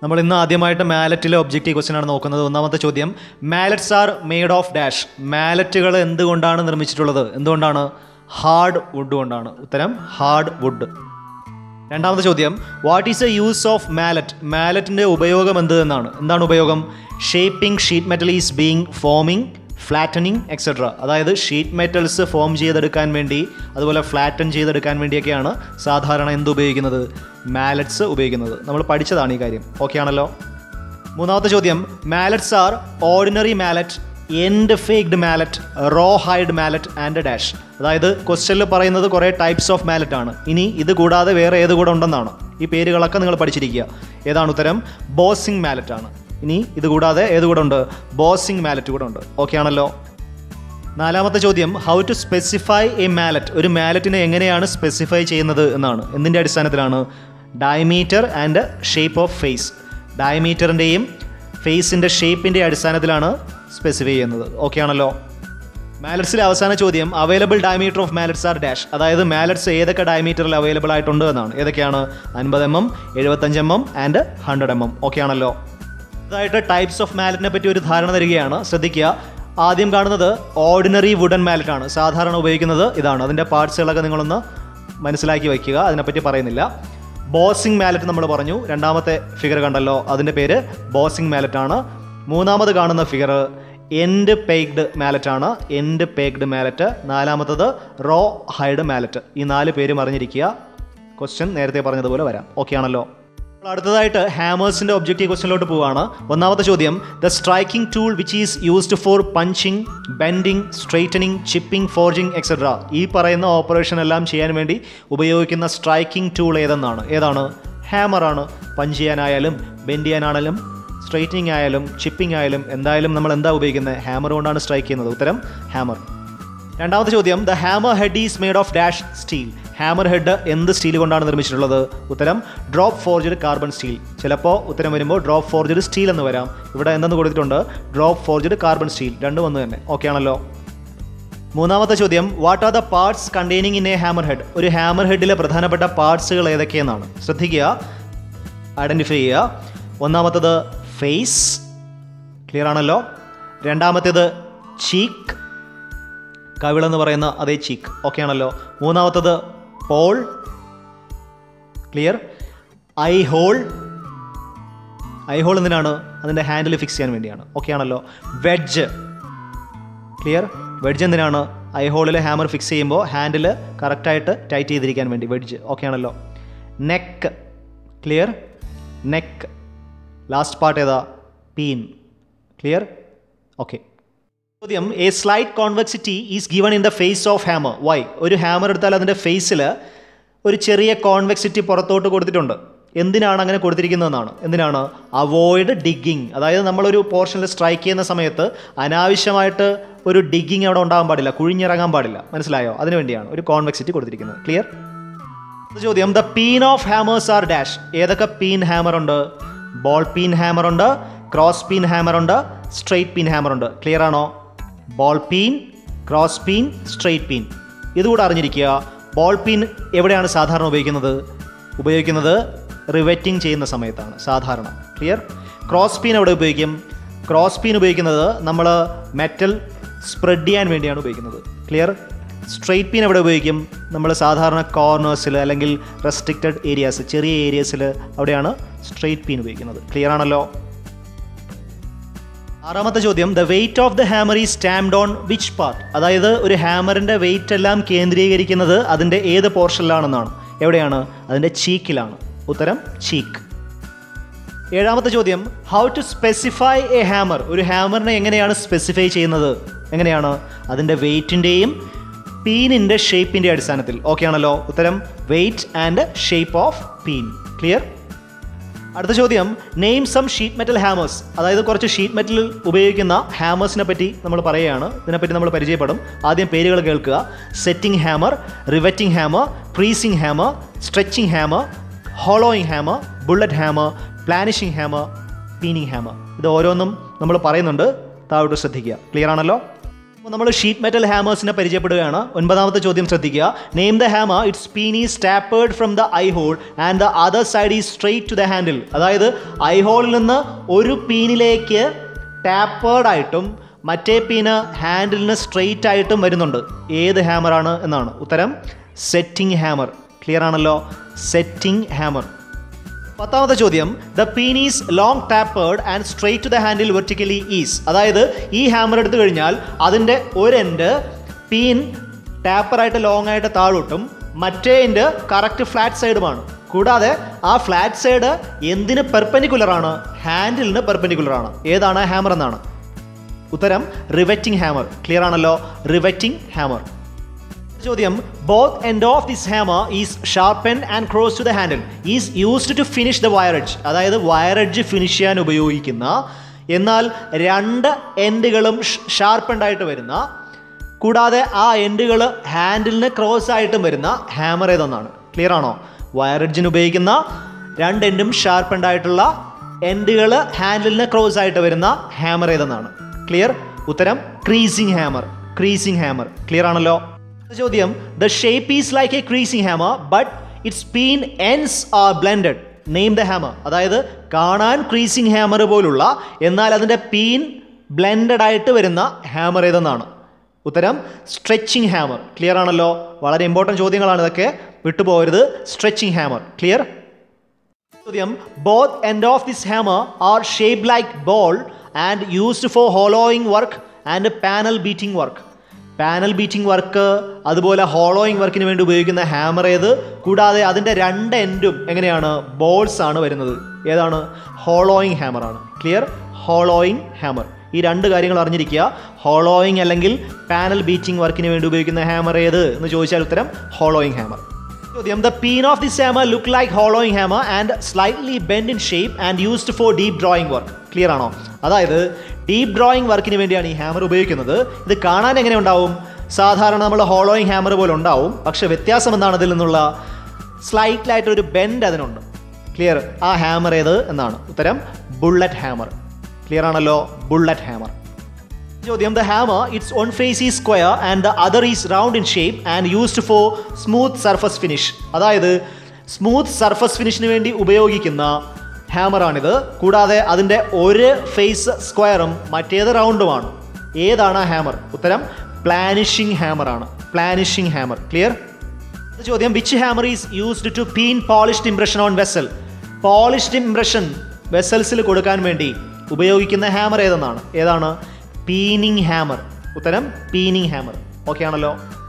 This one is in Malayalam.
നമ്മൾ ഇന്ന് ആദ്യമായിട്ട് മാലറ്റിലെ ഒബ്ജക്റ്റീവ് ക്വസ്റ്റ്യൻ ആണ് നോക്കുന്നത് ഒന്നാമത്തെ ചോദ്യം mallets are made of dash മാലറ്റുകൾ എന്തുകൊണ്ടാണ് നിർമ്മിച്ചിട്ടുള്ളത് എന്തുകൊണ്ടാണ് ഹാർഡ് വുഡ് കൊണ്ടാണ് ഉത്തരം ഹാർഡ് വുഡ് രണ്ടാമത്തെ ചോദ്യം what is a use of mallet മാലറ്റിൻ്റെ ഉപയോഗം എന്ത് എന്നാണ് എന്താണ് ഉപയോഗം shaping sheet metal is being forming flattening etcetera അതായത് ഷീറ്റ് മെറ്റൽസ് ഫോം ചെയ്തെടുക്കാൻ വേണ്ടി അതുപോലെ ഫ്ലാറ്റൻ ചെയ്തെടുക്കാൻ വേണ്ടിയൊക്കെയാണ് സാധാരണ എന്ത് ഉപയോഗിക്കുന്നത് മാലറ്റ്സ് ഉപയോഗിക്കുന്നത് നമ്മൾ പഠിച്ചതാണ് ഈ കാര്യം ഓക്കെ ആണല്ലോ മൂന്നാമത്തെ ചോദ്യം mallets are ordinary mallet end faced mallet raw hide mallet and dash അതായത് ക്വസ്റ്റ്യനിൽ പറയുന്നത് കുറേ ടൈപ്സ് ഓഫ് മാലറ്റ് ആണ് ഇനി ഇത് കൂടാതെ വേറെ ഏത് കൂടെ ഉണ്ടെന്നാണ് ഈ പേരുകളൊക്കെ നിങ്ങൾ പഠിച്ചിരിക്കുക ഏതാണ് ഉത്തരം ബോസിംഗ് മാലറ്റ് ആണ് ഇനി ഇത് കൂടാതെ ഏത് കൂടെ ഉണ്ട് ബോസിംഗ് മാലറ്റ് കൂടെ ഉണ്ട് ഓക്കെ ആണല്ലോ നാലാമത്തെ ചോദ്യം how to specify a mallet ഒരു മാലറ്റിനെ എങ്ങനെയാണ് സ്പെസിഫൈ ചെയ്യുന്നത് എന്നാണ് എന്തിൻ്റെ അടിസ്ഥാനത്തിലാണ് diameter and shape of face ഡയമീറ്ററിൻ്റെയും ഫേസിൻ്റെ ഷേപ്പിൻ്റെ അടിസ്ഥാനത്തിലാണ് സ്പെസിഫൈ ചെയ്യുന്നത് ഓക്കെ ആണല്ലോ മാലറ്റ്സിലെ അവസാന ചോദ്യം available diameter of mallets are dash അതായത് മാലറ്റ്സ് ഏതൊക്കെ ഡയമീറ്ററിൽ അവൈലബിൾ ആയിട്ടുണ്ട് എന്നാണ് ഏതൊക്കെയാണ് അൻപത് എം എം എഴുപത്തഞ്ച് M M and hundred M M okay ആണല്ലോ അതായിട്ട് ടൈപ്സ് ഓഫ് മാലറ്റിനെ പറ്റി ഒരു ധാരണ തരികയാണ് ശ്രദ്ധിക്കുക ആദ്യം കാണുന്നത് ഓർഡിനറി വുഡൻ മാലറ്റ് ആണ് സാധാരണ ഉപയോഗിക്കുന്നത് ഇതാണ് അതിൻ്റെ പാർട്സുകളൊക്കെ നിങ്ങളൊന്ന് മനസ്സിലാക്കി വയ്ക്കുക അതിനെപ്പറ്റി പറയുന്നില്ല ബോസിംഗ് മാലറ്റ് നമ്മൾ പറഞ്ഞു രണ്ടാമത്തെ ഫിഗർ കണ്ടല്ലോ അതിൻ്റെ പേര് ബോസിംഗ് മാലറ്റ് ആണ് മൂന്നാമത് കാണുന്ന ഫിഗർ എൻഡ് പേക്ഡ് മാലറ്റ് ആണ് എൻഡ് പേക്ഡ് മാലറ്റ് നാലാമത്തത് റോ ഹൈഡ് മാലറ്റ് ഈ നാല് പേരും അറിഞ്ഞിരിക്കുക ക്വസ്റ്റ്യൻ നേരത്തെ പറഞ്ഞതുപോലെ വരാം ഓക്കെ ആണല്ലോ അപ്പോൾ അടുത്തതായിട്ട് ഹാമേഴ്സിൻ്റെ ഒബ്ജക്റ്റീവ് ക്വസ്റ്റ്യനിലോട്ട് പോവുകയാണ് ഒന്നാമത്തെ ചോദ്യം the striking tool which is used for punching bending straightening chipping forging etcetera ഈ പറയുന്ന ഓപ്പറേഷൻ എല്ലാം ചെയ്യാൻ വേണ്ടി ഉപയോഗിക്കുന്ന സ്ട്രൈക്കിംഗ് ടൂൾ ഏതെന്നാണ് ഏതാണ് ഹാമറാണ് പഞ്ച് ചെയ്യാനായാലും ബെൻഡ് ചെയ്യാനാണെങ്കിലും സ്ട്രെയിറ്റനിങ് ആയാലും ചിപ്പിംഗ് ആയാലും എന്തായാലും നമ്മൾ എന്താ ഉപയോഗിക്കുന്നത് ഹാമർ കൊണ്ടാണ് സ്ട്രൈക്ക് ചെയ്യുന്നത് ഉത്തരം ഹാമർ രണ്ടാമത്തെ ചോദ്യം the hammer head is made of dash steel hammer head എന്ത് സ്റ്റീൽ കൊണ്ടാണ് നിർമ്മിച്ചിട്ടുള്ളത് ഉത്തരം ഡ്രോപ്പ് ഫോർജഡ് കാർബൺ സ്റ്റീൽ ചിലപ്പോൾ ഉത്തരം വരുമ്പോൾ ഡ്രോപ്പ് ഫോർജഡ് സ്റ്റീൽ എന്ന് വരാം ഇവിടെ എന്തെന്ന് കൊടുത്തിട്ടുണ്ട് ഡ്രോപ്പ് ഫോർജഡ് കാർബൺ സ്റ്റീൽ രണ്ടും ഒന്ന് തന്നെ ഓക്കെ ആണല്ലോ മൂന്നാമത്തെ ചോദ്യം what are the parts containing in a hammer head ഒരു ഹാമർ ഹെഡിലെ പ്രധാനപ്പെട്ട പാർട്സുകൾ ഏതൊക്കെയെന്നാണ് ശ്രദ്ധിക്കുക ഐഡൻറ്റിഫൈ ചെയ്യുക ഒന്നാമത്തത് ഫേസ് ക്ലിയർ ആണല്ലോ രണ്ടാമത്തേത് ചീക്ക് കവിളെന്ന് പറയുന്ന അതേ ചീക്ക് ഓക്കെ ആണല്ലോ മൂന്നാമത്തത് pole clear eye hole eye hole എന്തിനാണ് അതിൻ്റെ ഹാൻഡിൽ ഫിക്സ് ചെയ്യാൻ വേണ്ടിയാണ് ഓക്കെ ആണല്ലോ വെഡ്ജ് ക്ലിയർ വെഡ്ജ് എന്തിനാണ് ഐ ഹോളിൽ ഹാമർ ഫിക്സ് ചെയ്യുമ്പോൾ ഹാൻഡിൽ കറക്റ്റായിട്ട് ടൈറ്റ് ചെയ്തിരിക്കാൻ വേണ്ടി വെഡ്ജ് ഓക്കെ ആണല്ലോ neck clear neck last part ഏതാ പീൻ ക്ലിയർ ഓക്കെ ചോദ്യം a slight convexity is given in the face of hammer why ഒരു ഹാമർ എടുത്താൽ അതിൻ്റെ ഫേസിൽ ഒരു ചെറിയ കോൺവെക്സിറ്റി പുറത്തോട്ട് കൊടുത്തിട്ടുണ്ട് എന്തിനാണ് അങ്ങനെ കൊടുത്തിരിക്കുന്നതെന്നാണ് എന്തിനാണ് അവോയ്ഡ് ഡിഗിങ് അതായത് നമ്മളൊരു പോർഷനിൽ സ്ട്രൈക്ക് ചെയ്യുന്ന സമയത്ത് അനാവശ്യമായിട്ട് ഒരു ഡിഗിങ് അവിടെ ഉണ്ടാകാൻ പാടില്ല കുഴിഞ്ഞിറങ്ങാൻ പാടില്ല മനസ്സിലായോ അതിനു വേണ്ടിയാണ് ഒരു കോൺവെക്സിറ്റി കൊടുത്തിരിക്കുന്നത് ക്ലിയർ ചോദ്യം the peen of hammers are dash ഏതൊക്കെ പീൻ ഹാമർ ഉണ്ട് ബോൾ പീൻ ഹാമർ ഉണ്ട് ക്രോസ് പീൻ ഹാമർ ഉണ്ട് സ്ട്രെയിറ്റ് പീൻ ഹാമർ ഉണ്ട് ക്ലിയർ ആണോ ball peen cross peen straight peen ഇതുകൂടെ അറിഞ്ഞിരിക്കുക ബോൾ പീൻ എവിടെയാണ് സാധാരണ ഉപയോഗിക്കുന്നത് ഉപയോഗിക്കുന്നത് റിവെറ്റിംഗ് ചെയ്യുന്ന സമയത്താണ് സാധാരണ ക്ലിയർ ക്രോസ് പീൻ എവിടെ ഉപയോഗിക്കും ക്രോസ് പീൻ ഉപയോഗിക്കുന്നത് നമ്മൾ മെറ്റൽ സ്പ്രെഡ് ചെയ്യാൻ വേണ്ടിയാണ് ഉപയോഗിക്കുന്നത് ക്ലിയർ സ്ട്രെയിറ്റ് പീൻ എവിടെ ഉപയോഗിക്കും നമ്മൾ സാധാരണ കോർണേഴ്സിൽ അല്ലെങ്കിൽ റെസ്ട്രിക്റ്റഡ് ഏരിയാസ് ചെറിയ ഏരിയസിൽ അവിടെയാണ് സ്ട്രെയിറ്റ് പീൻ ഉപയോഗിക്കുന്നത് ക്ലിയർ ആണല്ലോ ആറാമത്തെ ചോദ്യം the weight of the hammer is stamped on which part അതായത് ഒരു ഹാമറിൻ്റെ വെയിറ്റ് എല്ലാം കേന്ദ്രീകരിക്കുന്നത് അതിൻ്റെ ഏത് പോർഷനിലാണെന്നാണ് എവിടെയാണ് അതിൻ്റെ ചീക്കിലാണ് ഉത്തരം ചീക്ക് ഏഴാമത്തെ ചോദ്യം how to specify a hammer ഒരു ഹാമറിനെ എങ്ങനെയാണ് സ്പെസിഫൈ ചെയ്യുന്നത് എങ്ങനെയാണ് അതിൻ്റെ വെയിറ്റിൻ്റെയും പീനിൻ്റെ ഷേപ്പിൻ്റെ അടിസ്ഥാനത്തിൽ ഓക്കെ ആണല്ലോ ഉത്തരം weight and shape of peen clear അടുത്ത ചോദ്യം name some sheet metal hammers അതായത് കുറച്ച് ഷീറ്റ് മെറ്റലിൽ ഉപയോഗിക്കുന്ന ഹാമേഴ്സിനെ പറ്റി നമ്മൾ പറയുകയാണ് ഇതിനെപ്പറ്റി നമ്മൾ പരിചയപ്പെടും ആദ്യം പേരുകൾ കേൾക്കുക setting hammer riveting hammer creasing hammer stretching hammer hollowing hammer bullet hammer planishing hammer peening hammer ഇത് ഓരോന്നും നമ്മൾ പറയുന്നുണ്ട് താഴോട്ട് ശ്രദ്ധിക്കുക ക്ലിയർ ആണല്ലോ നമ്മൾ ഷീറ്റ് മെറ്റൽ ഹാമേഴ്സിനെ പരിചയപ്പെടുകയാണ് ഒൻപതാമത്തെ ചോദ്യം ശ്രദ്ധിക്കുക name the hammer its peen is tapered from the eye hole and the other side is straight to the handle അതായത് ഐ ഹോളിൽ നിന്ന് ഒരു പീനിലേക്ക് ടാപ്പേർഡ് ആയിട്ടും മറ്റേ പീന് ഹാൻഡിലിന് സ്ട്രെയിറ്റ് ആയിട്ടും വരുന്നുണ്ട് ഏത് ഹാമറാണ് എന്നാണ് ഉത്തരം സെറ്റിംഗ് ഹാമർ ക്ലിയർ ആണല്ലോ സെറ്റിംഗ് ഹാമർ പത്താമത്തെ ചോദ്യം the peen is long tapered and straight to the handle vertically is അതായത് ഈ ഹാമർ എടുത്തു കഴിഞ്ഞാൽ അതിൻ്റെ ഒരു എൻഡ് പീൻ ടാപ്പറായിട്ട് ലോങ് ആയിട്ട് താഴോട്ടും മറ്റേ എൻഡ് കറക്റ്റ് ഫ്ലാറ്റ് സൈഡുമാണ് കൂടാതെ ആ ഫ്ലാറ്റ് സൈഡ് എന്തിന് പെർപ്പനിക്കുലർ ആണ് ഹാൻഡിലിന് പെർപ്പനിക്കുലർ ആണ് ഏതാണ് ഹാമർ എന്നാണ് ഉത്തരം റിവറ്റിംഗ് ഹാമർ ക്ലിയർ ആണല്ലോ റിവറ്റിംഗ് ഹാമർ ചോദ്യം both end of this hammer is sharpen and cross to the handle is used to finish the wire edge അതായത് വയർ എഡ്ജ് ഫിനിഷ് ചെയ്യാൻ ഉപയോഗിക്കുന്ന എന്നാൽ രണ്ട് എൻഡുകളും ഷാർപ്പൻഡ് ആയിട്ട് വരുന്ന കൂടാതെ ആ എൻഡുകൾ ഹാൻഡിലിന് ക്രോസ് ആയിട്ടും വരുന്ന ഹാമർ ഏതെന്നാണ് ക്ലിയർ ആണോ വയർ എഡ്ജിന് ഉപയോഗിക്കുന്ന രണ്ട് എൻഡും ഷാർപ്പൻഡ് ആയിട്ടുള്ള എൻഡുകൾ ഹാൻഡിലിന് ക്രോസ് ആയിട്ട് വരുന്ന ഹാമർ ഏതെന്നാണ് ക്ലിയർ ഉത്തരം creasing hammer creasing hammer clear ആണല്ലോ ചോദ്യം the shape is like a creasing hammer but its peen ends are blended name the hammer അതായത് കാണാൻ ക്രീസിംഗ് ഹാമർ പോലുള്ള എന്നാൽ അതിൻ്റെ പീൻ ബ്ലെൻഡഡ് ആയിട്ട് വരുന്ന ഹാമർ ഏതെന്നാണ് ഉത്തരം സ്ട്രെച്ചിങ് ഹാമർ ക്ലിയർ ആണല്ലോ വളരെ ഇമ്പോർട്ടൻറ്റ് ചോദ്യങ്ങളാണ് ഇതൊക്കെ വിട്ടുപോകരുത് സ്ട്രെച്ചിങ് ഹാമർ ക്ലിയർ ചോദ്യം both end of this hammer are shape like ball and used for hollowing work and panel beating work panel beating work അതുപോലെ ഹോളോയിങ് വർക്കിന് വേണ്ടി ഉപയോഗിക്കുന്ന ഹാമർ ഏത് കൂടാതെ അതിൻ്റെ രണ്ട് എൻഡും എങ്ങനെയാണ് ബോൾസ് ആണ് വരുന്നത് ഏതാണ് ഹോളോയിങ് ഹാമർ ആണ് ക്ലിയർ ഹോളോയിങ് ഹാമർ ഈ രണ്ട് കാര്യങ്ങൾ അറിഞ്ഞിരിക്കുക ഹോളോയിങ് അല്ലെങ്കിൽ പാനൽ ബീറ്റിംഗ് വർക്കിന് വേണ്ടി ഉപയോഗിക്കുന്ന ഹാമർ ഏത് എന്ന് ചോദിച്ചാൽ ഉത്തരം ഹോളോയിങ് ഹാമർ ചോദ്യം the peen of this hammer look like hollowing hammer and slightly bend in shape and used for deep drawing work clear ആണോ അതായത് ഡീപ് ഡ്രോയിങ് വർക്കിന് വേണ്ടിയാണ് ഈ ഹാമർ ഉപയോഗിക്കുന്നത് ഇത് കാണാൻ എങ്ങനെ ഉണ്ടാവും സാധാരണ നമ്മൾ ഹോളോയിങ് ഹാമർ പോലെ ഉണ്ടാവും പക്ഷെ വ്യത്യാസം എന്താണ് ഇതിൽ നിന്നുള്ള സ്ലൈറ്റ്ലായിട്ടൊരു ബെൻഡ് അതിനുണ്ട് ക്ലിയർ ആ ഹാമർ ഏത് എന്നാണ് ഉത്തരം ബുള്ളറ്റ് ഹാമർ ക്ലിയർ ആണല്ലോ ബുള്ളറ്റ് ഹാമർ ചോദ്യം the hammer its on face is square and the other is round in shape and used for smooth surface finish അതായത് സ്മൂത്ത് സർഫസ് ഫിനിഷിന് വേണ്ടി ഉപയോഗിക്കുന്ന ഹാമറാണിത് കൂടാതെ അതിൻ്റെ ഒരു ഫേസ് സ്ക്വയറും മറ്റേത് റൗണ്ടുമാണ് ഏതാണ് ആ ഹാമർ ഉത്തരം പ്ലാനിഷിംഗ് ഹാമറാണ് പ്ലാനിഷിംഗ് ഹാമർ ക്ലിയർ ചോദ്യം which hammer is used to peen polished impression on vessel polished impression വെസൽസിൽ കൊടുക്കാൻ വേണ്ടി ഉപയോഗിക്കുന്ന ഹാമർ ഏതെന്നാണ് ഏതാണ് പീനിങ് ഹാമർ ഉത്തരം പീനിങ് ഹാമർ ഓക്കെ ആണല്ലോ